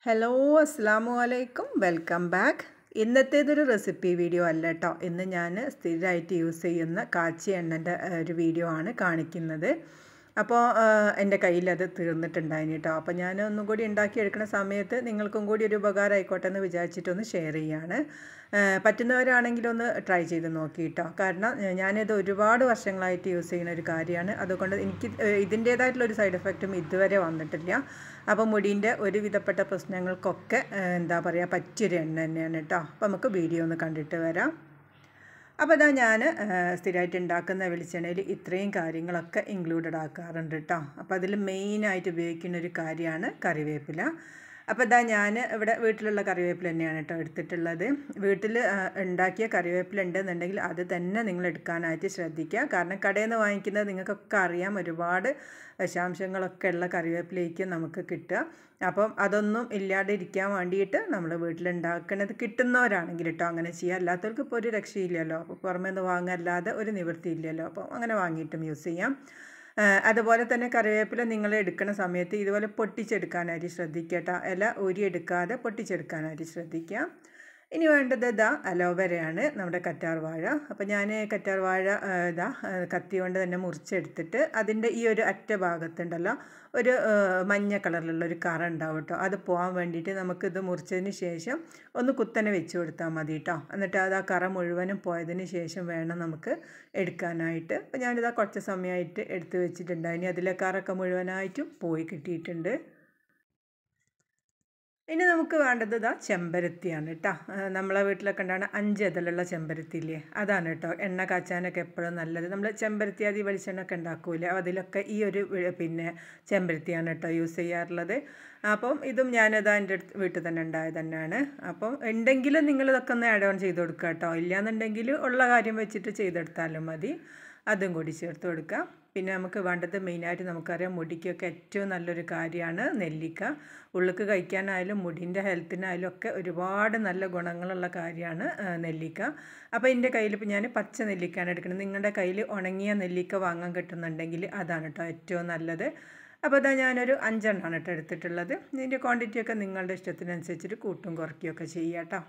hello അസ്സാമു അലൈക്കും welcome back ഇന്നത്തേതൊരു റെസിപ്പി വീഡിയോ അല്ല കേട്ടോ ഇന്ന് ഞാൻ സ്ഥിരമായിട്ട് യൂസ് ചെയ്യുന്ന കാച്ചിയ എണ്ണൻ്റെ ഒരു വീഡിയോ ആണ് കാണിക്കുന്നത് അപ്പോൾ എൻ്റെ കയ്യിൽ അത് തീർന്നിട്ടുണ്ടായിന് കേട്ടോ അപ്പോൾ ഞാൻ ഒന്നും കൂടി ഉണ്ടാക്കിയെടുക്കുന്ന സമയത്ത് നിങ്ങൾക്കും കൂടി ഒരു ഉപകാരം ആയിക്കോട്ടെ എന്ന് വിചാരിച്ചിട്ടൊന്ന് ഷെയർ ചെയ്യാണ് പറ്റുന്നവരാണെങ്കിലൊന്ന് ട്രൈ ചെയ്ത് നോക്കി കേട്ടോ കാരണം ഞാനിത് ഒരുപാട് വർഷങ്ങളായിട്ട് യൂസ് ചെയ്യുന്ന ഒരു കാര്യമാണ് അതുകൊണ്ട് എനിക്ക് ഇതിൻ്റേതായിട്ടുള്ളൊരു സൈഡ് എഫക്റ്റും ഇതുവരെ വന്നിട്ടില്ല അപ്പോൾ മുടീൻ്റെ ഒരുവിധപ്പെട്ട പ്രശ്നങ്ങൾക്കൊക്കെ എന്താ പറയുക പറ്റിയൊരു എണ്ണ തന്നെയാണ് കേട്ടോ അപ്പോൾ നമുക്ക് വീഡിയോ ഒന്ന് കണ്ടിട്ട് വരാം അപ്പോൾ ഇതാ ഞാൻ സ്ഥിരമായിട്ട് ഉണ്ടാക്കുന്ന വെളിച്ചെണ്ണയിൽ ഇത്രയും കാര്യങ്ങളൊക്കെ ഇൻക്ലൂഡഡ് ആക്കാറുണ്ട് കേട്ടോ അപ്പോൾ അതിൽ മെയിനായിട്ട് ഉപയോഗിക്കുന്ന ഒരു കാര്യമാണ് കറിവേപ്പില അപ്പോൾ ഇതാ ഞാൻ ഇവിടെ വീട്ടിലുള്ള കറിവേപ്പില തന്നെയാണ് കേട്ടോ എടുത്തിട്ടുള്ളത് വീട്ടിൽ ഉണ്ടാക്കിയ കറിവേപ്പില ഉണ്ടെന്നുണ്ടെങ്കിൽ അത് തന്നെ നിങ്ങൾ എടുക്കാനായിട്ട് ശ്രദ്ധിക്കുക കാരണം കടയിൽ നിന്ന് വാങ്ങിക്കുന്നത് നിങ്ങൾക്കൊക്കെ അറിയാം ഒരുപാട് വിഷാംശങ്ങളൊക്കെ ഉള്ള കറിവേപ്പിലേക്ക് നമുക്ക് കിട്ടുക അപ്പം അതൊന്നും ഇല്ലാതെ ഇരിക്കാൻ വേണ്ടിയിട്ട് നമ്മൾ വീട്ടിലുണ്ടാക്കുന്നത് കിട്ടുന്നവരാണെങ്കിൽ കേട്ടോ അങ്ങനെ ചെയ്യുക അല്ലാത്തവർക്ക് ഇപ്പോൾ ഒരു രക്ഷയില്ലല്ലോ അപ്പോൾ പുറമേ നിന്ന് വാങ്ങാല്ലാതെ ഒരു നിവൃത്തിയില്ലല്ലോ അപ്പോൾ അങ്ങനെ വാങ്ങിയിട്ടും യൂസ് ചെയ്യാം അതുപോലെ തന്നെ കറിവേപ്പില നിങ്ങൾ എടുക്കുന്ന സമയത്ത് ഇതുപോലെ പൊട്ടിച്ചെടുക്കാനായിട്ട് ശ്രദ്ധിക്കട്ടോ ഇല ഊരിയെടുക്കാതെ പൊട്ടിച്ചെടുക്കാനായിട്ട് ശ്രദ്ധിക്കുക ഇനി വേണ്ടത് ഇതാ അലോവേരയാണ് നമ്മുടെ കറ്റാർ വാഴ അപ്പോൾ ഞാൻ കറ്റാർ വാഴ ഇതാ കത്തി കൊണ്ട് തന്നെ മുറിച്ചെടുത്തിട്ട് അതിൻ്റെ ഈ ഒരു അറ്റ ഭാഗത്തുണ്ടല്ലോ ഒരു മഞ്ഞ കളറിലുള്ള ഒരു കറ ഉണ്ടാവും കേട്ടോ അത് പോകാൻ വേണ്ടിയിട്ട് നമുക്കിത് മുറിച്ചതിന് ശേഷം ഒന്ന് കുത്തനെ വെച്ച് കൊടുത്താൽ മതി കേട്ടോ എന്നിട്ട് അത് ആ കറ മുഴുവനും പോയതിന് ശേഷം വേണം നമുക്ക് എടുക്കാനായിട്ട് അപ്പോൾ ഞാനിതാ കുറച്ച് സമയമായിട്ട് എടുത്ത് വെച്ചിട്ടുണ്ട് ഇനി അതിലെ കറൊക്കെ മുഴുവനായിട്ടും പോയി കിട്ടിയിട്ടുണ്ട് ഇനി നമുക്ക് വേണ്ടത് ഇതാ ചെമ്പരത്തിയാണ് കേട്ടോ നമ്മളെ വീട്ടിലൊക്കെ ഉണ്ടാകുന്ന അഞ്ച് ഇതിലുള്ള ചെമ്പരത്തി ഇല്ലേ അതാണ് കേട്ടോ എണ്ണ കാച്ചാനൊക്കെ എപ്പോഴും നല്ലത് നമ്മൾ ചെമ്പരത്തി ആദ്യം വെളിച്ചെണ്ണ ഒക്കെ ഉണ്ടാക്കൂലേ അതിലൊക്കെ ഈ ഒരു പിന്നെ ചെമ്പരത്തിയാണ് കേട്ടോ യൂസ് ചെയ്യാറുള്ളത് അപ്പം ഇതും ഞാനത് എൻ്റെ അടുത്ത് വീട്ടിൽ തന്നെ ഉണ്ടായത് തന്നെയാണ് അപ്പം ഉണ്ടെങ്കിലും നിങ്ങളിതൊക്കെ ഒന്ന് ആഡ് ഓൺ ചെയ്ത് കൊടുക്കുക കേട്ടോ ഇല്ലയെന്നുണ്ടെങ്കിൽ ഉള്ള കാര്യം വെച്ചിട്ട് ചെയ്തെടുത്താലും മതി അതും കൂടി ചേർത്ത് കൊടുക്കുക പിന്നെ നമുക്ക് വേണ്ടത് മെയിനായിട്ട് നമുക്കറിയാം മുടിക്കൊക്കെ ഏറ്റവും നല്ലൊരു കാര്യമാണ് നെല്ലിക്ക ഉള്ളിക്ക് കഴിക്കാനായാലും മുടിൻ്റെ ഹെൽത്തിനായാലും ഒക്കെ ഒരുപാട് നല്ല ഗുണങ്ങളുള്ള കാര്യമാണ് നെല്ലിക്ക അപ്പോൾ എൻ്റെ കയ്യിൽ ഇപ്പോൾ ഞാൻ പച്ച നെല്ലിക്കയാണ് എടുക്കുന്നത് നിങ്ങളുടെ കയ്യിൽ ഉണങ്ങിയ നെല്ലിക്ക വാങ്ങാൻ കിട്ടുന്നുണ്ടെങ്കിൽ അതാണ് കേട്ടോ ഏറ്റവും നല്ലത് അപ്പോൾ അതാ ഞാനൊരു അഞ്ചെണ്ണമാണ് കേട്ടോ എടുത്തിട്ടുള്ളത് ഇതിൻ്റെ ക്വാണ്ടിറ്റിയൊക്കെ നിങ്ങളുടെ ഇഷ്ടത്തിനനുസരിച്ചിട്ട് കൂട്ടും കുറയ്ക്കുകയൊക്കെ ചെയ്യാം കേട്ടോ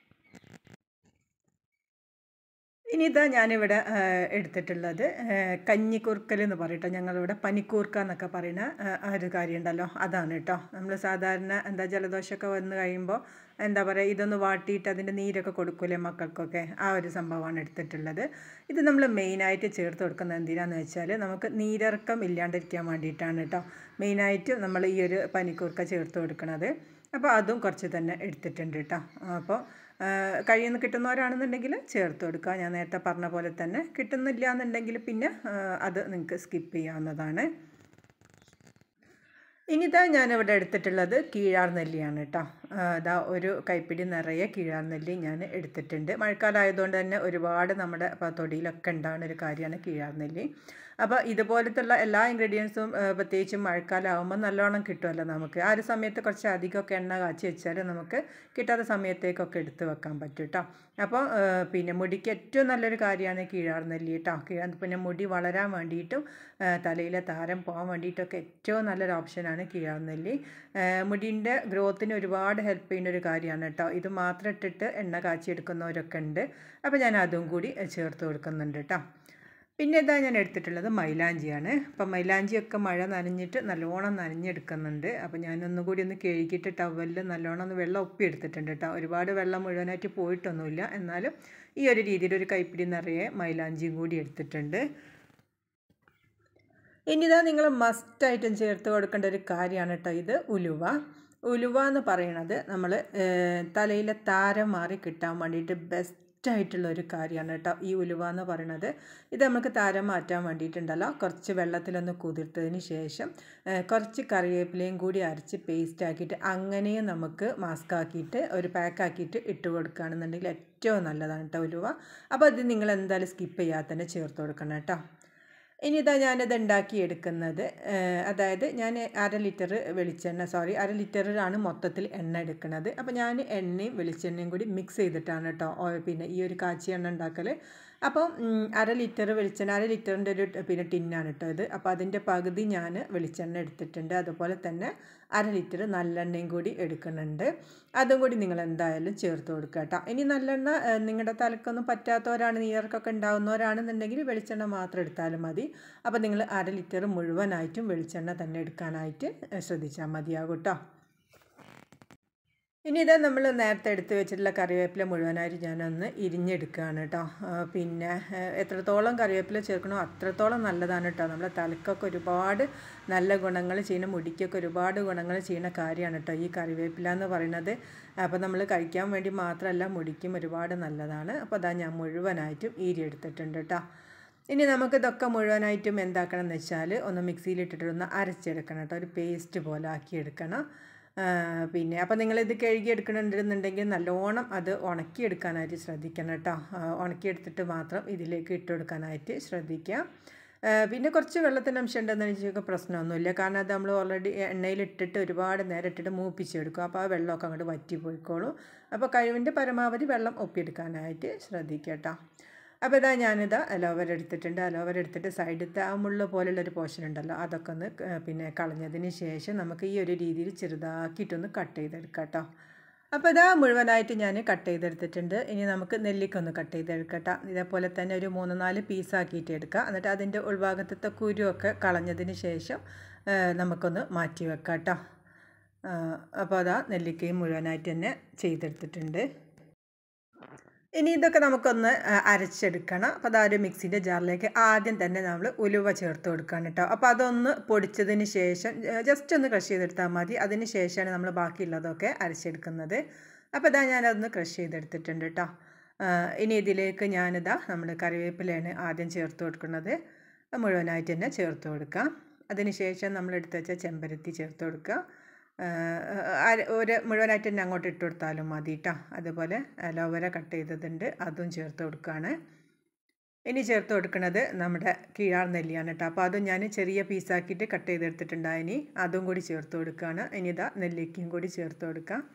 ഇനി ഇതാ ഞാനിവിടെ എടുത്തിട്ടുള്ളത് കഞ്ഞിക്കുറുക്കൽ എന്ന് പറയട്ടോ ഞങ്ങളിവിടെ പനിക്കൂർക്ക എന്നൊക്കെ പറയുന്ന ആ ഒരു കാര്യം ഉണ്ടല്ലോ അതാണ് കേട്ടോ നമ്മൾ സാധാരണ എന്താ ജലദോഷമൊക്കെ വന്നു കഴിയുമ്പോൾ എന്താ പറയുക ഇതൊന്ന് വാട്ടിയിട്ട് അതിൻ്റെ നീരൊക്കെ കൊടുക്കൂലേ മക്കൾക്കൊക്കെ ആ ഒരു സംഭവമാണ് എടുത്തിട്ടുള്ളത് ഇത് നമ്മൾ മെയിനായിട്ട് ചേർത്ത് കൊടുക്കുന്നത് എന്തിനാന്ന് വെച്ചാൽ നമുക്ക് നീരിറക്കം ഇല്ലാണ്ടിരിക്കാൻ വേണ്ടിയിട്ടാണ് കേട്ടോ മെയിനായിട്ട് നമ്മൾ ഈ ഒരു പനിക്കൂർക്ക ചേർത്ത് കൊടുക്കുന്നത് അപ്പോൾ അതും കുറച്ച് തന്നെ എടുത്തിട്ടുണ്ട് കേട്ടോ അപ്പോൾ കഴിയുന്ന കിട്ടുന്നവരാണെന്നുണ്ടെങ്കിൽ ചേർത്ത് കൊടുക്കുക ഞാൻ നേരത്തെ പറഞ്ഞ പോലെ തന്നെ കിട്ടുന്നില്ല എന്നുണ്ടെങ്കിൽ പിന്നെ അത് നിങ്ങൾക്ക് സ്കിപ്പ് ചെയ്യാവുന്നതാണ് ഇനിതാ ഞാനിവിടെ എടുത്തിട്ടുള്ളത് കീഴാർ നെല്ലിയാണ് കേട്ടോ ഇതാ ഒരു കൈപ്പിടി നിറയെ കീഴാർ നെല്ലി ഞാൻ എടുത്തിട്ടുണ്ട് മഴക്കാലം ആയതുകൊണ്ട് തന്നെ ഒരുപാട് നമ്മുടെ തൊടിയിലൊക്കെ ഉണ്ടാകുന്ന ഒരു കാര്യമാണ് കീഴാർ നെല്ലി അപ്പോൾ ഇതുപോലത്തുള്ള എല്ലാ ഇൻഗ്രീഡിയൻസും പ്രത്യേകിച്ചും മഴക്കാലം ആകുമ്പോൾ നല്ലോണം കിട്ടുമല്ലോ നമുക്ക് ആ ഒരു സമയത്ത് കുറച്ച് അധികമൊക്കെ എണ്ണ കാച്ചി വെച്ചാൽ നമുക്ക് കിട്ടാത്ത സമയത്തേക്കൊക്കെ എടുത്ത് വെക്കാൻ പറ്റും കേട്ടോ അപ്പോൾ പിന്നെ മുടിക്ക് ഏറ്റവും നല്ലൊരു കാര്യമാണ് കീഴാർ നെല്ലി കേട്ടോ കീഴാർ പിന്നെ മുടി വളരാൻ വേണ്ടിയിട്ടും തലയിലെ താരം പോകാൻ വേണ്ടിയിട്ടൊക്കെ ഏറ്റവും നല്ലൊരു ഓപ്ഷനാണ് കീഴാർ നെല്ലി മുടിൻ്റെ ഗ്രോത്തിന് ഒരുപാട് ഹെൽപ്പ് ചെയ്യുന്ന ഒരു കാര്യമാണ് കേട്ടോ ഇത് മാത്രം ഇട്ടിട്ട് എണ്ണ കാച്ചി എടുക്കുന്നവരൊക്കെ ഉണ്ട് അപ്പോൾ ഞാൻ അതും കൂടി ചേർത്ത് കൊടുക്കുന്നുണ്ട് കേട്ടോ പിന്നെ ഇതാ ഞാൻ എടുത്തിട്ടുള്ളത് മൈലാഞ്ചിയാണ് അപ്പം മൈലാഞ്ചിയൊക്കെ മഴ നനഞ്ഞിട്ട് നല്ലോണം നനഞ്ഞെടുക്കുന്നുണ്ട് അപ്പോൾ ഞാനൊന്നുകൂടി ഒന്ന് കഴുകിയിട്ട് ടവലിൽ നല്ലോണം ഒന്ന് വെള്ളം ഒപ്പി എടുത്തിട്ടുണ്ട് കേട്ടോ ഒരുപാട് വെള്ളം മുഴുവനായിട്ട് പോയിട്ടൊന്നുമില്ല എന്നാലും ഈ ഒരു രീതിയിൽ ഒരു കൈപ്പിടി നിറയെ മൈലാഞ്ചിയും കൂടി എടുത്തിട്ടുണ്ട് ഇനിതാ നിങ്ങൾ മസ്റ്റായിട്ടും ചേർത്ത് കൊടുക്കേണ്ട ഒരു കാര്യമാണ് കേട്ടോ ഇത് ഉലുവ ഉലുവ എന്ന് പറയണത് നമ്മൾ തലയിലെ താരം മാറി കിട്ടാൻ വേണ്ടിയിട്ട് ബെസ്റ്റ് ആയിട്ടുള്ള ഒരു കാര്യമാണ് കേട്ടോ ഈ ഉലുവ എന്ന് പറയുന്നത് ഇത് നമുക്ക് താരം മാറ്റാൻ വേണ്ടിയിട്ടുണ്ടല്ലോ കുറച്ച് വെള്ളത്തിലൊന്ന് കുതിർത്തതിന് ശേഷം കുറച്ച് കറിവേപ്പിലയും കൂടി അരച്ച് പേസ്റ്റ് ആക്കിയിട്ട് അങ്ങനെയും നമുക്ക് മാസ്ക് ആക്കിയിട്ട് ഒരു പാക്ക് ആക്കിയിട്ട് ഇട്ട് കൊടുക്കുകയാണെന്നുണ്ടെങ്കിൽ ഏറ്റവും നല്ലതാണ് കേട്ടോ ഉലുവ അപ്പോൾ ഇത് നിങ്ങൾ എന്തായാലും സ്കിപ്പ് ചെയ്യാതെ തന്നെ ചേർത്ത് കൊടുക്കണം കേട്ടോ ഇനി ഇതാ ഞാനിത് ഉണ്ടാക്കി എടുക്കുന്നത് അതായത് ഞാൻ അര ലിറ്റർ വെളിച്ചെണ്ണ സോറി അര ലിറ്ററിലാണ് മൊത്തത്തിൽ എണ്ണ എടുക്കുന്നത് അപ്പോൾ ഞാൻ എണ്ണയും വെളിച്ചെണ്ണയും കൂടി മിക്സ് ചെയ്തിട്ടാണ് കേട്ടോ പിന്നെ ഈ ഒരു കാച്ചി എണ്ണ ഉണ്ടാക്കൽ അപ്പം അര ലിറ്റർ വെളിച്ചെണ്ണ അര ലിറ്ററിൻ്റെ ഒരു പിന്നെ ടിന്നാണ് കേട്ടോ ഇത് അപ്പോൾ അതിൻ്റെ പകുതി ഞാൻ വെളിച്ചെണ്ണ എടുത്തിട്ടുണ്ട് അതുപോലെ തന്നെ അര ലിറ്റർ നല്ലെണ്ണയും കൂടി എടുക്കുന്നുണ്ട് അതും കൂടി നിങ്ങൾ എന്തായാലും ചേർത്ത് കൊടുക്കുക കേട്ടോ ഇനി നല്ലെണ്ണ നിങ്ങളുടെ തലക്കൊന്നും പറ്റാത്തവരാണ് നീർക്കൊക്കെ ഉണ്ടാകുന്നവരാണെന്നുണ്ടെങ്കിൽ വെളിച്ചെണ്ണ മാത്രം എടുത്താലും മതി അപ്പോൾ നിങ്ങൾ അര ലിറ്റർ മുഴുവനായിട്ടും വെളിച്ചെണ്ണ തന്നെ എടുക്കാനായിട്ട് ശ്രദ്ധിച്ചാൽ മതിയാകും കേട്ടോ ഇനി ഇത് നമ്മൾ നേരത്തെ എടുത്ത് വെച്ചിട്ടുള്ള കറിവേപ്പില മുഴുവനായിട്ട് ഞാനൊന്ന് ഇരിഞ്ഞെടുക്കുകയാണ് കേട്ടോ പിന്നെ എത്രത്തോളം കറിവേപ്പില ചേർക്കണോ അത്രത്തോളം നല്ലതാണ് കേട്ടോ നമ്മുടെ തലക്കൊക്കെ ഒരുപാട് നല്ല ഗുണങ്ങൾ ചെയ്യുന്ന മുടിക്കൊക്കെ ഒരുപാട് ഗുണങ്ങൾ ചെയ്യുന്ന കാര്യമാണ് കേട്ടോ ഈ കറിവേപ്പില എന്ന് പറയുന്നത് അപ്പോൾ നമ്മൾ കഴിക്കാൻ വേണ്ടി മാത്രമല്ല മുടിക്കും ഒരുപാട് നല്ലതാണ് അപ്പോൾ അതാ ഞാൻ മുഴുവനായിട്ടും ഈരി എടുത്തിട്ടുണ്ട് കേട്ടോ ഇനി നമുക്കിതൊക്കെ മുഴുവനായിട്ടും എന്താക്കണം എന്ന് വെച്ചാൽ ഒന്ന് മിക്സിയിലിട്ടിട്ട് ഒന്ന് അരച്ചെടുക്കണം കേട്ടോ ഒരു പേസ്റ്റ് പോലെ ആക്കിയെടുക്കണം പിന്നെ അപ്പോൾ നിങ്ങളിത് കഴുകി എടുക്കണമെന്നുണ്ടെങ്കിൽ നല്ലോണം അത് ഉണക്കിയെടുക്കാനായിട്ട് ശ്രദ്ധിക്കണം കേട്ടോ ഉണക്കിയെടുത്തിട്ട് മാത്രം ഇതിലേക്ക് ഇട്ട് കൊടുക്കാനായിട്ട് ശ്രദ്ധിക്കുക പിന്നെ കുറച്ച് വെള്ളത്തിൻ്റെ അംശം ഉണ്ടെന്ന് വെച്ചാൽ പ്രശ്നമൊന്നുമില്ല കാരണം അത് നമ്മൾ ഓൾറെഡി എണ്ണയിൽ ഇട്ടിട്ട് ഒരുപാട് നേരം ഇട്ടിട്ട് മൂപ്പിച്ചെടുക്കും അപ്പോൾ ആ വെള്ളമൊക്കെ അങ്ങോട്ട് വറ്റി പോയിക്കോളും അപ്പോൾ കഴിവിൻ്റെ പരമാവധി വെള്ളം ഒപ്പിയെടുക്കാനായിട്ട് ശ്രദ്ധിക്കുക കേട്ടോ അപ്പോൾ ഇതാ ഞാനിതാ അലോവര എടുത്തിട്ടുണ്ട് അലോവര എടുത്തിട്ട് സൈഡത്തെ ആ മുള്ള പോലുള്ളൊരു പോർഷൻ ഉണ്ടല്ലോ അതൊക്കെ ഒന്ന് പിന്നെ കളഞ്ഞതിന് ശേഷം നമുക്ക് ഈ ഒരു രീതിയിൽ ചെറുതാക്കിയിട്ടൊന്ന് കട്ട് ചെയ്തെടുക്കാം കേട്ടോ അപ്പോൾ ഇതാ മുഴുവനായിട്ട് ഞാൻ കട്ട് ചെയ്തെടുത്തിട്ടുണ്ട് ഇനി നമുക്ക് നെല്ലിക്കൊന്ന് കട്ട് ചെയ്തെടുക്കട്ടോ ഇതേപോലെ തന്നെ ഒരു മൂന്ന് നാല് പീസാക്കിയിട്ട് എടുക്കുക എന്നിട്ട് അതിൻ്റെ ഉൾഭാഗത്തെ കുരുവൊക്കെ കളഞ്ഞതിന് ശേഷം നമുക്കൊന്ന് മാറ്റി വെക്കാം കേട്ടോ അപ്പോൾ അതാ നെല്ലിക്കയും മുഴുവനായിട്ട് തന്നെ ചെയ്തെടുത്തിട്ടുണ്ട് ഇനി ഇതൊക്കെ നമുക്കൊന്ന് അരച്ചെടുക്കണം അപ്പോൾ അതാ ഒരു മിക്സിൻ്റെ ജാറിലേക്ക് ആദ്യം തന്നെ നമ്മൾ ഉലുവ ചേർത്ത് കൊടുക്കണം കേട്ടോ അപ്പോൾ അതൊന്ന് പൊടിച്ചതിന് ശേഷം ജസ്റ്റ് ഒന്ന് ക്രഷ് ചെയ്തെടുത്താൽ മതി അതിന് ശേഷമാണ് നമ്മൾ ബാക്കിയുള്ളതൊക്കെ അരച്ചെടുക്കുന്നത് അപ്പോൾ ഇതാ ഞാനതൊന്ന് ക്രഷ് ചെയ്തെടുത്തിട്ടുണ്ട് കേട്ടോ ഇനി ഇതിലേക്ക് ഞാനിതാ നമ്മൾ കറിവേപ്പിലയാണ് ആദ്യം ചേർത്ത് കൊടുക്കുന്നത് മുഴുവനായിട്ട് തന്നെ ചേർത്ത് കൊടുക്കാം അതിന് ശേഷം നമ്മൾ എടുത്ത് വെച്ച ചെമ്പരത്തി ചേർത്ത് കൊടുക്കുക ഒരു മുഴുവനായിട്ട് തന്നെ അങ്ങോട്ട് ഇട്ട് കൊടുത്താലും മതി കേട്ടോ അതുപോലെ അലോവര കട്ട് ചെയ്തതുണ്ട് അതും ചേർത്ത് കൊടുക്കുകയാണ് ഇനി ചേർത്ത് കൊടുക്കുന്നത് നമ്മുടെ കീഴാർ നെല്ലിയാണ് കേട്ടോ അപ്പോൾ അതും ഞാൻ ചെറിയ പീസാക്കിയിട്ട് കട്ട് ചെയ്തെടുത്തിട്ടുണ്ടായിനി അതും കൂടി ചേർത്ത് കൊടുക്കുകയാണ് ഇനി ഇതാ നെല്ലിക്കയും കൂടി ചേർത്ത് കൊടുക്കാം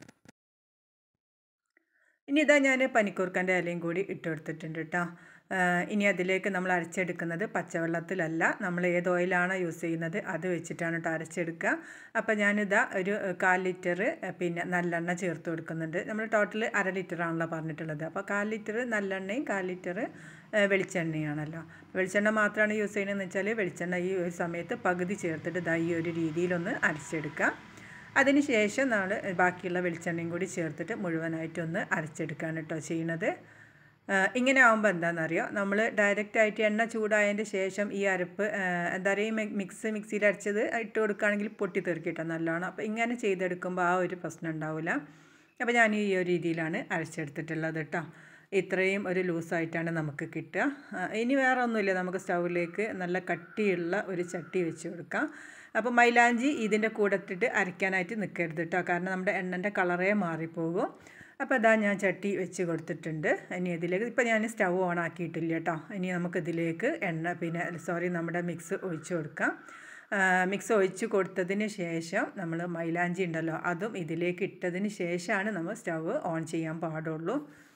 ഇനി ഇതാ ഞാൻ പനിക്കൂർക്കൻ്റെ ഇലയും കൂടി ഇട്ട് കൊടുത്തിട്ടുണ്ട് കേട്ടോ ഇനി അതിലേക്ക് നമ്മൾ അരച്ചെടുക്കുന്നത് പച്ചവെള്ളത്തിലല്ല നമ്മൾ ഏത് ഓയിലാണോ യൂസ് ചെയ്യുന്നത് അത് വെച്ചിട്ടാണ് കേട്ടോ അരച്ചെടുക്കുക അപ്പോൾ ഞാനിതാ ഒരു കാൽ ലിറ്റർ പിന്നെ നല്ലെണ്ണ ചേർത്ത് കൊടുക്കുന്നുണ്ട് നമ്മൾ ടോട്ടൽ അര ലിറ്റർ ആണല്ലോ പറഞ്ഞിട്ടുള്ളത് അപ്പോൾ കാൽ ലിറ്റർ നല്ലെണ്ണയും കാൽ ലിറ്റർ വെളിച്ചെണ്ണയാണല്ലോ വെളിച്ചെണ്ണ മാത്രമാണ് യൂസ് ചെയ്യുന്നതെന്ന് വെച്ചാൽ വെളിച്ചെണ്ണ ഈ ഒരു സമയത്ത് പകുതി ചേർത്തിട്ട് ഇതാ ഈ ഒരു രീതിയിലൊന്ന് അരച്ചെടുക്കുക അതിന് ശേഷം നമ്മൾ ബാക്കിയുള്ള വെളിച്ചെണ്ണയും കൂടി ചേർത്തിട്ട് മുഴുവനായിട്ടൊന്ന് അരച്ചെടുക്കുകയാണ് കേട്ടോ ചെയ്യണത് ഇങ്ങനെ ആകുമ്പോൾ എന്താണെന്നറിയോ നമ്മൾ ഡയറക്റ്റ് ആയിട്ട് എണ്ണ ചൂടായതിൻ്റെ ശേഷം ഈ അരപ്പ് എന്താ പറയുക മിക്സ് മിക്സിയിൽ അരച്ചത് ഇട്ട് കൊടുക്കുകയാണെങ്കിൽ പൊട്ടി തെറിക്കിട്ടോ നല്ലോണം അപ്പോൾ ഇങ്ങനെ ചെയ്തെടുക്കുമ്പോൾ ആ ഒരു പ്രശ്നം ഉണ്ടാവില്ല അപ്പോൾ ഞാൻ ഈ ഒരു രീതിയിലാണ് അരച്ചെടുത്തിട്ടുള്ളത് കേട്ടോ ഇത്രയും ഒരു ലൂസായിട്ടാണ് നമുക്ക് കിട്ടുക ഇനി വേറെ ഒന്നുമില്ല നമുക്ക് സ്റ്റൗവിലേക്ക് നല്ല കട്ടിയുള്ള ഒരു ചട്ടി വെച്ച് കൊടുക്കാം അപ്പോൾ മൈലാഞ്ചി ഇതിൻ്റെ കൂടെ ഇട്ടിട്ട് അരയ്ക്കാനായിട്ട് നിൽക്കരുത് കേട്ടോ കാരണം നമ്മുടെ എണ്ണൻ്റെ കളറേ മാറിപ്പോകും അപ്പോൾ അതാ ഞാൻ ചട്ടി വെച്ച് കൊടുത്തിട്ടുണ്ട് ഇനി ഇതിലേക്ക് ഇപ്പോൾ ഞാൻ സ്റ്റൗ ഓൺ ആക്കിയിട്ടില്ല കേട്ടോ ഇനി നമുക്കിതിലേക്ക് എണ്ണ പിന്നെ സോറി നമ്മുടെ മിക്സ് ഒഴിച്ച് കൊടുക്കാം മിക്സ് ഒഴിച്ച് കൊടുത്തതിന് ശേഷം നമ്മൾ മൈലാഞ്ചി ഉണ്ടല്ലോ അതും ഇതിലേക്ക് ഇട്ടതിന് ശേഷമാണ് നമ്മൾ സ്റ്റവ് ഓൺ ചെയ്യാൻ പാടുള്ളൂ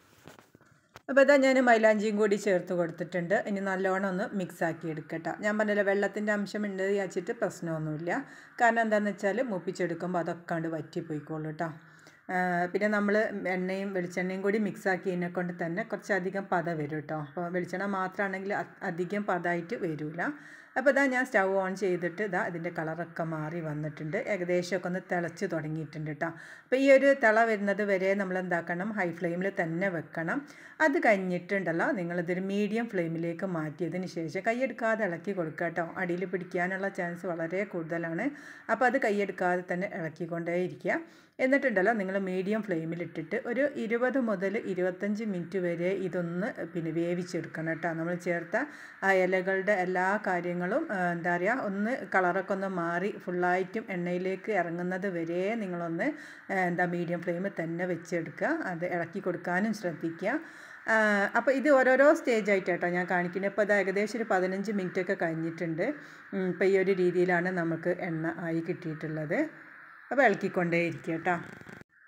അപ്പോൾ ഇതാ ഞാൻ മൈലാഞ്ചിയും കൂടി ചേർത്ത് കൊടുത്തിട്ടുണ്ട് ഇനി നല്ലോണം ഒന്ന് മിക്സ് ആക്കി എടുക്കട്ടെ ഞാൻ പറഞ്ഞില്ല വെള്ളത്തിൻ്റെ അംശം ഉണ്ട് വിചാരിച്ചിട്ട് പ്രശ്നമൊന്നുമില്ല കാരണം എന്താണെന്ന് വെച്ചാൽ മൂപ്പിച്ചെടുക്കുമ്പോൾ അതൊക്കെ കണ്ട് വറ്റിപ്പോയിക്കോളൂ കേട്ടോ പിന്നെ നമ്മൾ എണ്ണയും വെളിച്ചെണ്ണയും കൂടി മിക്സ് ആക്കിയതിനെ കൊണ്ട് തന്നെ കുറച്ചധികം പത വരും കേട്ടോ അപ്പോൾ വെളിച്ചെണ്ണ മാത്രമാണെങ്കിൽ അധികം പതമായിട്ട് വരില്ല അപ്പോൾ ഇതാ ഞാൻ സ്റ്റൗ ഓൺ ചെയ്തിട്ട് ഇതാ ഇതിൻ്റെ കളറൊക്കെ മാറി വന്നിട്ടുണ്ട് ഏകദേശമൊക്കെ ഒന്ന് തിളച്ച് തുടങ്ങിയിട്ടുണ്ട് കേട്ടോ അപ്പോൾ ഈ ഒരു തിള വരുന്നത് വരെ നമ്മൾ എന്താക്കണം ഹൈ ഫ്ലെയിമിൽ തന്നെ വെക്കണം അത് കഴിഞ്ഞിട്ടുണ്ടല്ലോ നിങ്ങളിതൊരു മീഡിയം ഫ്ലെയിമിലേക്ക് മാറ്റിയതിന് ശേഷം കൈയെടുക്കാതെ ഇളക്കി കൊടുക്കുക കേട്ടോ അടിയിൽ പിടിക്കാനുള്ള ചാൻസ് വളരെ കൂടുതലാണ് അപ്പോൾ അത് കൈയെടുക്കാതെ തന്നെ ഇളക്കിക്കൊണ്ടേയിരിക്കുക എന്നിട്ടുണ്ടല്ലോ നിങ്ങൾ മീഡിയം ഫ്ലെയിമിലിട്ടിട്ട് ഒരു ഇരുപത് മുതൽ ഇരുപത്തഞ്ച് മിനിറ്റ് വരെ ഇതൊന്ന് പിന്നെ വേവിച്ചെടുക്കണം കേട്ടോ നമ്മൾ ചേർത്ത ആ ഇലകളുടെ എല്ലാ കാര്യങ്ങളും എന്താ പറയുക ഒന്ന് കളറൊക്കെ ഒന്ന് മാറി ഫുള്ളായിട്ടും എണ്ണയിലേക്ക് ഇറങ്ങുന്നത് വരെ നിങ്ങളൊന്ന് എന്താ മീഡിയം ഫ്ലെയിമിൽ തന്നെ വെച്ചെടുക്കുക അത് ഇളക്കി കൊടുക്കാനും ശ്രദ്ധിക്കുക അപ്പോൾ ഇത് ഓരോരോ സ്റ്റേജ് ആയിട്ട് കേട്ടോ ഞാൻ കാണിക്കുന്നത് ഇപ്പോൾ അത് ഏകദേശം ഒരു പതിനഞ്ച് മിനിറ്റ് ഒക്കെ കഴിഞ്ഞിട്ടുണ്ട് ഇപ്പോൾ ഈ ഒരു രീതിയിലാണ് നമുക്ക് എണ്ണ ആയി കിട്ടിയിട്ടുള്ളത് അപ്പോൾ ഇളക്കിക്കൊണ്ടേ ഇരിക്കുക കേട്ടോ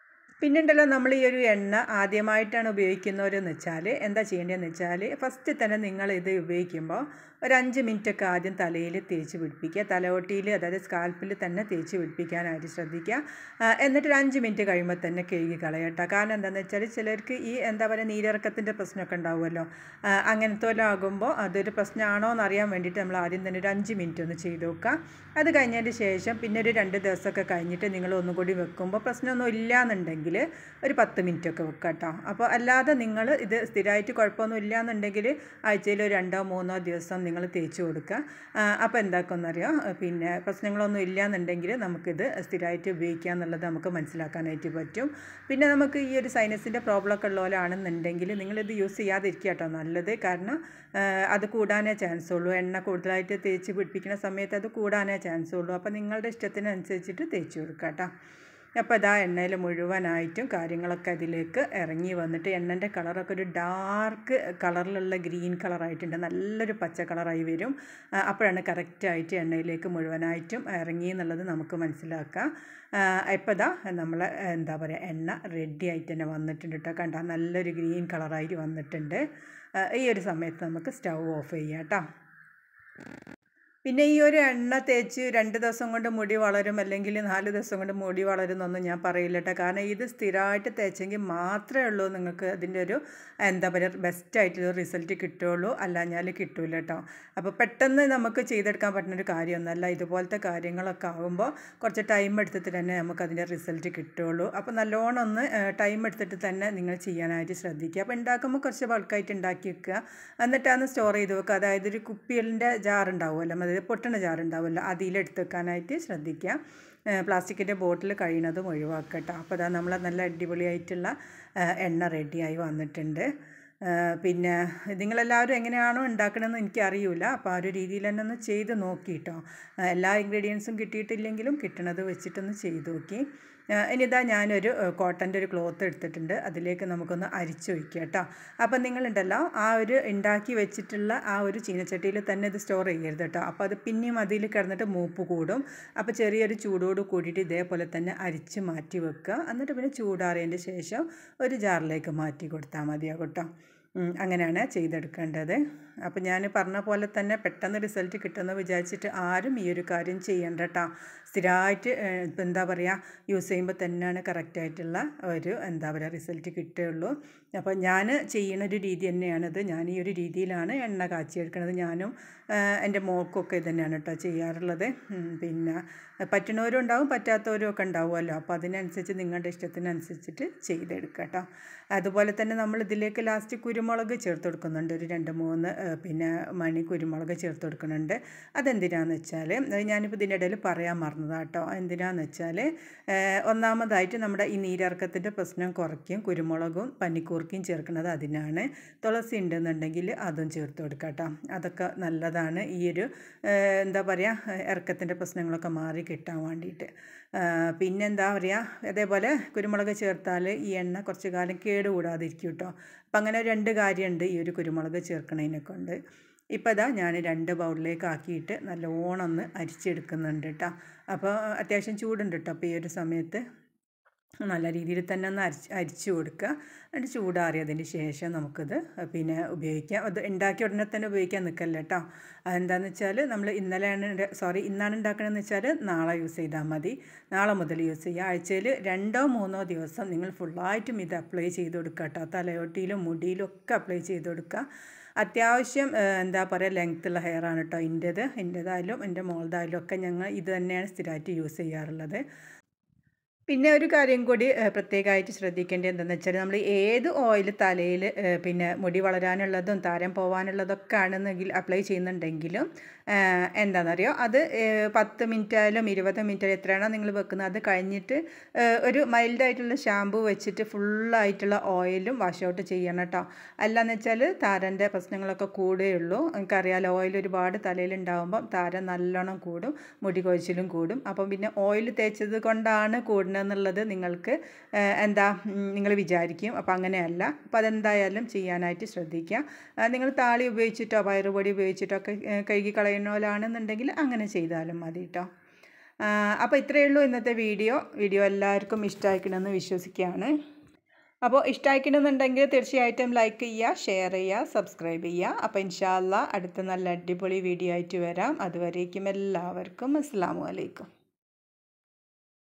പിന്നെ ഉണ്ടല്ലോ നമ്മൾ ഈ ഒരു എണ്ണ ആദ്യമായിട്ടാണ് ഉപയോഗിക്കുന്നവരെന്ന് വെച്ചാൽ എന്താ ചെയ്യേണ്ടതെന്ന് വെച്ചാൽ ഫസ്റ്റ് തന്നെ നിങ്ങൾ ഇത് ഉപയോഗിക്കുമ്പോൾ ഒരു അഞ്ച് മിനിറ്റൊക്കെ ആദ്യം തലയിൽ തേച്ച് പിടിപ്പിക്കുക തലയോട്ടിയിൽ അതായത് സ്കാൽപ്പിൽ തന്നെ തേച്ച് പിടിപ്പിക്കാനായിട്ട് ശ്രദ്ധിക്കുക ആ, എന്നിട്ട് ഒരു അഞ്ച് മിനിറ്റ് കഴിയുമ്പോൾ തന്നെ കഴുകി കളയട്ടോ കാരണം എന്താണെന്ന് വെച്ചാൽ ചിലർക്ക് ഈ എന്താ പറയുക നീരിറക്കത്തിൻ്റെ പ്രശ്നമൊക്കെ ഉണ്ടാവുമല്ലോ ആ, അങ്ങനത്തെ വല്ലതും ആകുമ്പോൾ അതൊരു പ്രശ്നമാണോ എന്ന് അറിയാൻ വേണ്ടിയിട്ട് നമ്മൾ ആദ്യം തന്നെ ഒരു അഞ്ച് മിനിറ്റ് ഒന്ന് ചെയ്ത് നോക്കുക അത് കഴിഞ്ഞതിന് ശേഷം പിന്നെ ഒരു രണ്ട് ദിവസമൊക്കെ കഴിഞ്ഞിട്ട് നിങ്ങൾ ഒന്നും കൂടി വെക്കുമ്പോൾ പ്രശ്നമൊന്നും ഇല്ല എന്നുണ്ടെങ്കിൽ ഒരു പത്ത് മിനിറ്റ് ഒക്കെ വെക്കുക കേട്ടോ അപ്പോൾ അല്ലാതെ നിങ്ങൾ ഇത് സ്ഥിരമായിട്ട് കുഴപ്പമൊന്നും ഇല്ല എന്നുണ്ടെങ്കിൽ ആഴ്ചയിൽ ഒരു രണ്ടോ മൂന്നോ ദിവസം നിങ്ങൾ തേച്ച് കൊടുക്കുക ആ, അപ്പോൾ എന്താക്കുമെന്നറിയോ പിന്നെ പ്രശ്നങ്ങളൊന്നും ഇല്ല എന്നുണ്ടെങ്കിൽ നമുക്കിത് സ്ഥിരമായിട്ട് ഉപയോഗിക്കുക എന്നുള്ളത് നമുക്ക് മനസ്സിലാക്കാനായിട്ട് പറ്റും പിന്നെ നമുക്ക് ഈ ഒരു സൈനസിൻ്റെ പ്രോബ്ലം ഒക്കെ ഉള്ളവരാണെന്നുണ്ടെങ്കിൽ നിങ്ങളിത് യൂസ് ചെയ്യാതിരിക്കുക കേട്ടോ നല്ലത് കാരണം ആ, അത് കൂടാനേ ചാൻസ് ഉള്ളൂ എണ്ണ കൂടുതലായിട്ട് തേച്ച് പിടിപ്പിക്കുന്ന സമയത്ത് അത് കൂടാനേ ചാൻസ് ഉള്ളൂ അപ്പോൾ നിങ്ങളുടെ ഇഷ്ടത്തിനനുസരിച്ചിട്ട് തേച്ച് കൊടുക്കുക കേട്ടോ അപ്പോൾ ഇതാ എണ്ണയിൽ മുഴുവനായിട്ടും കാര്യങ്ങളൊക്കെ അതിലേക്ക് ഇറങ്ങി വന്നിട്ട് എണ്ണൻ്റെ കളറൊക്കെ ഒരു ഡാർക്ക് കളറിലുള്ള ഗ്രീൻ കളറായിട്ടുണ്ട് നല്ലൊരു പച്ച കളറായി വരും ആ, അപ്പോഴാണ് കറക്റ്റായിട്ട് എണ്ണയിലേക്ക് മുഴുവനായിട്ടും ഇറങ്ങി എന്നുള്ളത് നമുക്ക് മനസ്സിലാക്കാം ഇപ്പോൾ ഇതാ നമ്മൾ എന്താ പറയുക എണ്ണ റെഡി ആയിട്ട് തന്നെ വന്നിട്ടുണ്ട് കേട്ടോ കണ്ട നല്ലൊരു ഗ്രീൻ കളറായിട്ട് വന്നിട്ടുണ്ട് ആ, ഈ ഒരു സമയത്ത് നമുക്ക് സ്റ്റൗ ഓഫ് ചെയ്യാം കേട്ടോ പിന്നെ ഈ ഒരു എണ്ണ തേച്ച് രണ്ട് ദിവസം കൊണ്ട് മുടി വളരും അല്ലെങ്കിൽ നാല് ദിവസം കൊണ്ട് മുടി വളരും എന്നൊന്നും ഞാൻ പറയില്ല കേട്ടോ കാരണം ഇത് സ്ഥിരമായിട്ട് തേച്ചെങ്കിൽ മാത്രമേ ഉള്ളൂ നിങ്ങൾക്ക് അതിൻ്റെ ഒരു എന്താ പറയുക ബെസ്റ്റായിട്ടുള്ള റിസൾട്ട് കിട്ടുള്ളൂ അല്ലാഞ്ഞാൽ കിട്ടൂല കേട്ടോ അപ്പോൾ പെട്ടെന്ന് നമുക്ക് ചെയ്തെടുക്കാൻ പറ്റുന്ന ഒരു കാര്യമൊന്നുമല്ല ഇതുപോലത്തെ കാര്യങ്ങളൊക്കെ ആകുമ്പോൾ കുറച്ച് ടൈം എടുത്തിട്ട് തന്നെ നമുക്ക് അതിൻ്റെ റിസൾട്ട് കിട്ടുള്ളൂ അപ്പോൾ നല്ലോണം ഒന്ന് ടൈം എടുത്തിട്ട് തന്നെ നിങ്ങൾ ചെയ്യാനായിട്ട് ശ്രദ്ധിക്കുക അപ്പോൾ ഉണ്ടാക്കുമ്പോൾ കുറച്ച് ബൾക്കായിട്ട് ഉണ്ടാക്കി വെക്കുക എന്നിട്ടാണ് സ്റ്റോർ ചെയ്ത് വെക്കുക അതായത് ഒരു കുപ്പിയലിൻ്റെ ജാർ ഉണ്ടാവുമല്ലോ അതായത് പൊട്ടണ ജാർ ഉണ്ടാവുമല്ലോ അതിലെടുത്ത് വെക്കാനായിട്ട് ശ്രദ്ധിക്കുക പ്ലാസ്റ്റിക്കിൻ്റെ ബോട്ടിൽ കഴിയുന്നതും ഒഴിവാക്കട്ടോ അപ്പോൾ അതാ നമ്മൾ നല്ല അടിപൊളിയായിട്ടുള്ള ആ, എണ്ണ റെഡിയായി വന്നിട്ടുണ്ട് ആ, പിന്നെ നിങ്ങളെല്ലാവരും എങ്ങനെയാണോ ഉണ്ടാക്കണമെന്ന് എനിക്കറിയില്ല അപ്പോൾ ആ ഒരു രീതിയിൽ തന്നെ ഒന്ന് ചെയ്ത് നോക്കിട്ടോ എല്ലാ ഇൻഗ്രീഡിയൻസും കിട്ടിയിട്ടില്ലെങ്കിലും കിട്ടണത് വെച്ചിട്ടൊന്ന് ചെയ്ത് നോക്കി ആ, ഇനിതാ ഞാനൊരു കോട്ടൻ്റെ ഒരു ക്ലോത്ത് എടുത്തിട്ടുണ്ട് അതിലേക്ക് നമുക്കൊന്ന് അരിച്ചൊഴിക്കുക കേട്ടോ അപ്പം നിങ്ങളുണ്ടല്ലോ ആ ഒരു ഉണ്ടാക്കി വെച്ചിട്ടുള്ള ആ ഒരു ചീനച്ചട്ടിയിൽ തന്നെ ഇത് സ്റ്റോർ ചെയ്യരുത് കേട്ടോ അപ്പോൾ അത് പിന്നെയും അതിൽ കിടന്നിട്ട് മൂപ്പ് കൂടും അപ്പോൾ ചെറിയൊരു ചൂടോട് കൂടിയിട്ട് ഇതേപോലെ തന്നെ അരിച്ച് മാറ്റി വെക്കുക എന്നിട്ട് പിന്നെ ചൂടാറിയതിൻ്റെ ശേഷം ഒരു ജാറിലേക്ക് മാറ്റി കൊടുത്താൽ മതിയാകും കേട്ടോ ഉം, അങ്ങനെയാണ് ചെയ്തെടുക്കേണ്ടത് അപ്പോൾ ഞാൻ പറഞ്ഞ പോലെ തന്നെ പെട്ടെന്ന് റിസൾട്ട് കിട്ടുമെന്ന് വിചാരിച്ചിട്ട് ആരും ഈ ഒരു കാര്യം ചെയ്യണ്ട കേട്ടോ സ്ഥിരമായിട്ട് ഏഹ്, ഇപ്പം എന്താ പറയുക യൂസ് ചെയ്യുമ്പോൾ തന്നെയാണ് കറക്റ്റായിട്ടുള്ള ഒരു എന്താ പറയുക റിസൾട്ട് കിട്ടുകയുള്ളൂ അപ്പോൾ ഞാൻ ചെയ്യുന്ന ഒരു രീതി തന്നെയാണിത് ഞാൻ ഈ ഒരു രീതിയിലാണ് എണ്ണ കാച്ചിയെടുക്കുന്നത് ഞാനും ഏഹ്, എൻ്റെ മോൾക്കൊക്കെ ഇത് തന്നെയാണ് കേട്ടോ ചെയ്യാറുള്ളത് ഉം, പിന്നെ പറ്റുന്നവരും ഉണ്ടാവും പറ്റാത്തവരും ഒക്കെ ഉണ്ടാവുമല്ലോ അപ്പോൾ അതിനനുസരിച്ച് നിങ്ങളുടെ ഇഷ്ടത്തിനനുസരിച്ചിട്ട് ചെയ്തെടുക്കുക കേട്ടോ അതുപോലെ തന്നെ നമ്മൾ ഇതിലേക്ക് ലാസ്റ്റ് കുരുമുളക് ചേർത്ത് കൊടുക്കുന്നുണ്ട് ഒരു രണ്ട് മൂന്ന് ഏഹ്, പിന്നെ മണി കുരുമുളക് ചേർത്ത് കൊടുക്കുന്നുണ്ട് അതെന്തിനാന്ന് വെച്ചാൽ അത് ഞാനിപ്പോൾ ഇതിൻ്റെ ഇടയിൽ പറയാൻ മറന്നതാണ് കേട്ടോ എന്തിനാന്ന് വെച്ചാൽ ഏഹ്, ഒന്നാമതായിട്ട് നമ്മുടെ ഈ നീരിറക്കത്തിൻ്റെ പ്രശ്നം കുറയ്ക്കും കുരുമുളകും പനിക്കൂർക്കയും ചേർക്കുന്നത് അതിനാണ് തുളസി ഉണ്ടെന്നുണ്ടെങ്കിൽ അതും ചേർത്ത് കൊടുക്കാം കേട്ടോ അതൊക്കെ നല്ലതാണ് ഈ ഒരു ഏഹ്, എന്താ പറയുക ഇറക്കത്തിൻ്റെ പ്രശ്നങ്ങളൊക്കെ മാറി കിട്ടാൻ വേണ്ടിയിട്ട് ആഹ് പിന്നെന്താ പറയുക അതേപോലെ കുരുമുളക് ചേർത്താൽ ഈ എണ്ണ കുറച്ച് കാലം കേടുകൂടാതിരിക്കും കേട്ടോ അപ്പം അങ്ങനെ രണ്ട് കാര്യമുണ്ട് ഈ ഒരു കുരുമുളക് ചേർക്കണതിനെ കൊണ്ട് ഇപ്പോൾ ഇതാ ഞാൻ രണ്ട് ബൗളിലേക്ക് ആക്കിയിട്ട് നല്ലോണം ഒന്ന് അരിച്ചെടുക്കുന്നുണ്ട് കേട്ടോ അപ്പോൾ അത്യാവശ്യം ചൂടുണ്ട് കേട്ടോ അപ്പോൾ ഈ ഒരു സമയത്ത് നല്ല രീതിയിൽ തന്നെ ഒന്ന് അരിച്ച് അരിച്ചു കൊടുക്കുക എന്നിട്ട് ചൂടാറിയതിന് ശേഷം നമുക്കിത് പിന്നെ ഉപയോഗിക്കാം അത് ഉണ്ടാക്കിയ ഉടനെ തന്നെ ഉപയോഗിക്കാൻ നിൽക്കല്ല കേട്ടോ അതെന്താണെന്ന് വെച്ചാൽ നമ്മൾ ഇന്നലെയാണ് സോറി ഇന്നാണ് ഉണ്ടാക്കണമെന്ന് വെച്ചാൽ നാളെ യൂസ് ചെയ്താൽ മതി നാളെ മുതൽ യൂസ് ചെയ്യുക ആഴ്ചയിൽ രണ്ടോ മൂന്നോ ദിവസം നിങ്ങൾ ഫുള്ളായിട്ടും ഇത് അപ്ലൈ ചെയ്ത് കൊടുക്കുക കേട്ടോ തലയോട്ടിയിലും മുടിയിലും ഒക്കെ അപ്ലൈ ചെയ്ത് കൊടുക്കുക അത്യാവശ്യം ഏഹ്, എന്താ പറയുക ലെങ്ത്തുള്ള ഹെയർ ആണ് കേട്ടോ എൻ്റേത് എൻ്റേതായാലും എൻ്റെ മോളുതായാലും ഒക്കെ ഞങ്ങൾ ഇത് തന്നെയാണ് സ്ഥിരമായിട്ട് യൂസ് ചെയ്യാറുള്ളത് പിന്നെ ഒരു കാര്യം കൂടി ഏഹ്, പ്രത്യേകമായിട്ട് ശ്രദ്ധിക്കേണ്ടത് എന്താണെന്ന് വെച്ചാൽ നമ്മൾ ഏത് ഓയിൽ തലയിൽ ഏഹ്, പിന്നെ മുടി വളരാനുള്ളതും താരം പോകാനുള്ളതൊക്കെ ആണെന്നെങ്കിൽ അപ്ലൈ ചെയ്യുന്നുണ്ടെങ്കിലും ഏഹ്, എന്താണെന്നറിയോ അത് ഏഹ്, പത്ത് മിനിറ്റ് ആയാലും ഇരുപത് മിനിറ്റ് ആയാലും എത്രയാണോ നിങ്ങൾ വെക്കുന്നത് അത് കഴിഞ്ഞിട്ട് ഏഹ്, ഒരു മൈൽഡായിട്ടുള്ള ഷാമ്പു വെച്ചിട്ട് ഫുള്ളായിട്ടുള്ള ഓയിലും വാഷ് ഔട്ട് ചെയ്യണം കേട്ടോ അല്ലാന്ന് വെച്ചാൽ താരൻ്റെ പ്രശ്നങ്ങളൊക്കെ കൂടുകയുള്ളൂ എനിക്കറിയാലോ ഓയിൽ ഒരുപാട് തലയിലുണ്ടാകുമ്പം താരം നല്ലോണം കൂടും മുടി കൊഴിച്ചിലും കൂടും അപ്പം പിന്നെ ഓയിൽ തേച്ചത് കൊണ്ടാണ് കൂടുന്നതെന്നുള്ളത് നിങ്ങൾക്ക് ഏഹ്, എന്താ നിങ്ങൾ വിചാരിക്കും അപ്പം അങ്ങനെയല്ല അപ്പോൾ അതെന്തായാലും ചെയ്യാനായിട്ട് ശ്രദ്ധിക്കുക നിങ്ങൾ താളി ഉപയോഗിച്ചിട്ടോ പയറുപൊടി ഉപയോഗിച്ചിട്ടോ ഒക്കെ ഏഹ്, കഴുകി കളയുന്നവരാണെന്നുണ്ടെങ്കിൽ അങ്ങനെ ചെയ്താലും മതി കേട്ടോ അപ്പോൾ ഇത്രയേ ഉള്ളൂ ഇന്നത്തെ വീഡിയോ വീഡിയോ എല്ലാവർക്കും ഇഷ്ടമായിക്കണമെന്ന് വിശ്വസിക്കുകയാണ് അപ്പോൾ ഇഷ്ടമായിക്കണമെന്നുണ്ടെങ്കിൽ തീർച്ചയായിട്ടും ലൈക്ക് ചെയ്യുക ഷെയർ ചെയ്യുക സബ്സ്ക്രൈബ് ചെയ്യുക അപ്പോൾ ഇൻഷാല്ല അടുത്ത നല്ല അടിപൊളി വീഡിയോ ആയിട്ട് വരാം അതുവരേക്കും എല്ലാവർക്കും അസ്സാം വലൈക്കും